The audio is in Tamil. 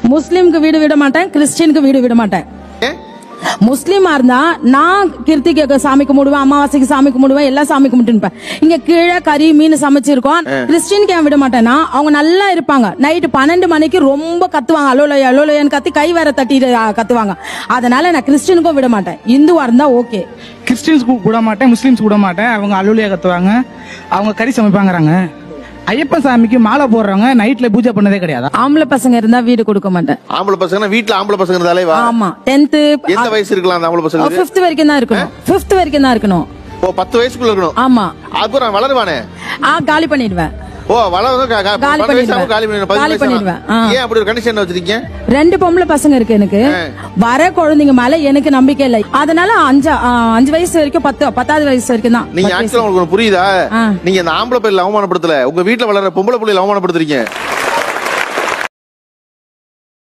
முஸ்லீம்க்கு வீடு விட மாட்டேன் கிறிஸ்டியனுக்கு வீடு விட மாட்டேன் ஏன்? முஸ்லீமா இருந்தா நான் கிருத்திகைக்கு சாமி கும்பிடுவேன் அமாவாசைக்கு சாமி கும்பிடுவேன் எல்லாம் சாமி கும்பிட்டுருப்பேன் இங்க கீழே கறி மீன் சமைச்சிருக்கோம் கிறிஸ்டியனுக்கு ஏன் விட மாட்டேன்னா அவங்க நல்லா இருப்பாங்க நைட்டு பன்னெண்டு மணிக்கு ரொம்ப கத்துவாங்க அலோலய அலோலயன்னு கத்தி கை வேற தட்டிட்டு ஆ, கத்துவாங்க அதனால நான் கிறிஸ்டியனுக்கும் விட மாட்டேன் இந்துவா இருந்தா ஓகே கிறிஸ்டின்ஸ் கூட மாட்டேன் முஸ்லீம்ஸ் கூட மாட்டேன் அவங்க அலுவலியா கத்துவாங்க அவங்க கறி சமைப்பாங்கறாங்க ஐயப்பன் சாமிக்கு மாலை போடுறவங்க நைட்ல பூஜை பண்ணதே கிடையாது ஆம்பளை பசங்க இருந்தா வீடு கொடுக்க மாட்டேன் ஆம்பளை பசங்க வீட்டுல ஆம்பளை பசங்க இருந்தாலே வா ஆமா டென்த்து எந்த வயசு இருக்கலாம் அந்த ஆம்பளை பசங்களுக்கு பிப்த் வரைக்கும் தான் இருக்கணும் பிப்த் வரைக்கும் தான் இருக்கணும் ஓ பத்து வயசுக்குள்ள இருக்கணும் ஆமா அப்புறம் வளருவானே ஆ காலி பண்ணிடுவேன் ஓ வளர்ந்து கா- கா- காலி பன்னெண்டு வயசு ஆகும், பண்ணிடுவேன். காலி பண்ணிடுவேன். பதினஞ்சு காலி வயசு ஆகும். பண்ணிடுவேன். ஆ. ஏன் அப்படி ஒரு கண்டிஷன் வச்சிருக்கீங்க ரெண்டு பொம்பளை பசங்க இருக்கு எனக்கு வர குழந்தைங்க மேல எனக்கு நம்பிக்கை இல்லை அதனால அஞ்சு ஆ, அஞ்சு வயசு வரைக்கும் பத்து பத்தாவது வயசு வரைக்கும் தான் நீங்க பத்து வயசு. ஆக்சுவலா உங்களுக்கு ஒண்ணு புரியுதா ஆ. நீங்க இந்த ஆம்பளை பிள்ளை அவமானப்படுத்தல உங்க வீட்டுல வளர்ற பொம்பளை பிள்ளைல அவமானப்படுத்துறீங்க